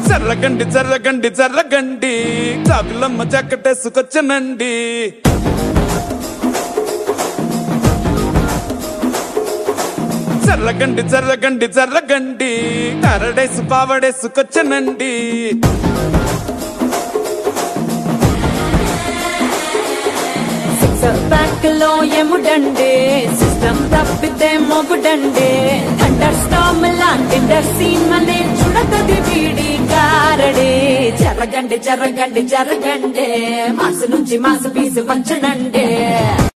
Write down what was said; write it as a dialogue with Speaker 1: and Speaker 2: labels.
Speaker 1: చర్రగండి చర్రగండి చర్రగండి చాకులమ్మ చక్కటేసుకొచ్చనండి చర్రగండి చర్రగండి చర్రగండి కరడేసు పావడేసుకొచ్చనండి
Speaker 2: sixer back లో ఎముడండే system తప్పితే మొగుడండే థండర్ స్టామ్ లాంటి సీన్ మనే చుడతది వీడి గారడే జరగండి జరగండి జరగండే మాసు నుంచి మాసు పీసు పంచనండే